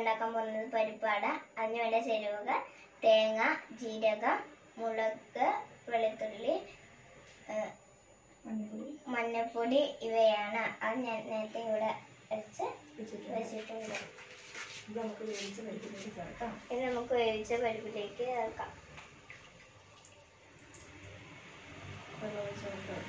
ഉണ്ടാക്കാൻ പോകുന്നത് പരിപ്പാണ് അതിന് വേണ്ട ചേരുവകൾ തേങ്ങ ജീരകം മുളക് വെളുത്തുള്ളി ഏഹ്, മഞ്ഞപ്പൊടി മഞ്ഞൾപ്പൊടി ഇവയാണ് അത് ഞാൻ നേരത്തെ ഇവിടെ വെച്ച് വെച്ചിട്ടുണ്ട് വെച്ചിട്ടുണ്ട് ഇത് നമുക്ക് വേവിച്ച് പരിപ്പിലേക്ക് ചേർക്കാം ഇത് നമുക്ക് വേവിച്ച പരിപ്പിലേക്ക് ചേർക്കാം വെള്ളം ചേർക്കാം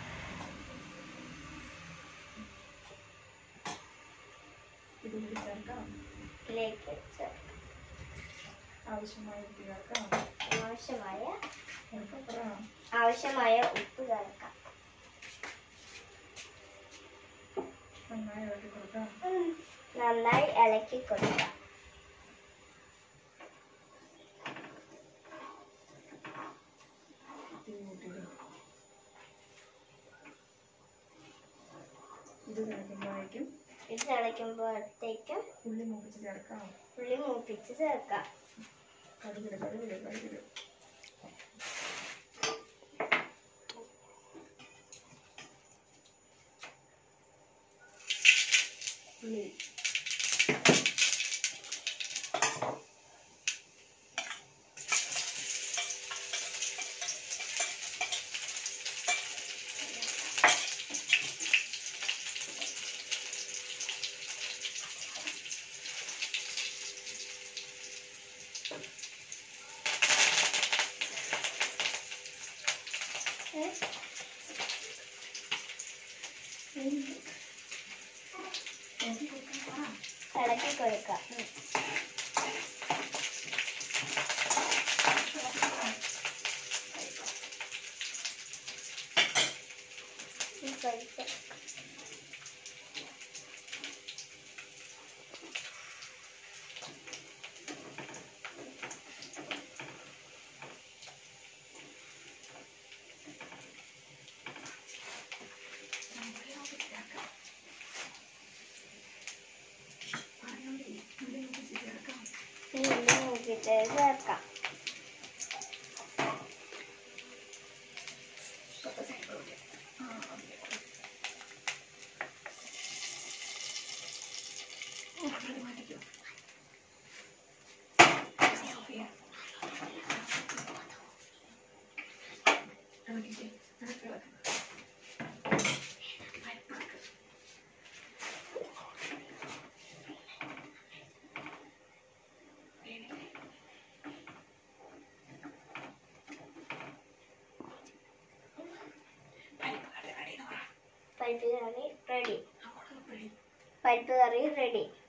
ഇതിലേക്ക് ചേർക്കാം ഇതിലേക്ക് ചേർക്കാം ആവശ്യമായ ഉപ്പ് ചേർക്കാം ആവശ്യമായ ചേർക്കപ്പെടാം ആവശ്യമായ ഉപ്പ് ചേർക്കാം നന്നായി ഇളക്കി കൊടുക്കാം നന്നായി ഇളക്കി കൊടുക്കാം തീ കൂട്ടിയിടും ഇത് കിടക്കുമ്പോഴേക്കും ഇത് തിളയ്ക്കുമ്പോഴത്തേക്കും ഉള്ളി മൂപ്പിച്ച് ചേർക്കാം ഉള്ളി മൂപ്പിച്ച് ചേർക്കാം കടുകിട് കടുകിട് കടുകിട് ഉള്ളി ഇളക്കി കൊടുക്കാം ഈ പരിപ്പ് ഈ ഉള്ളി മൂപ്പിച്ച് ചേർക്കാം പരിപ്പ് കറി റെഡി പരിപ്പ് കറി റെഡി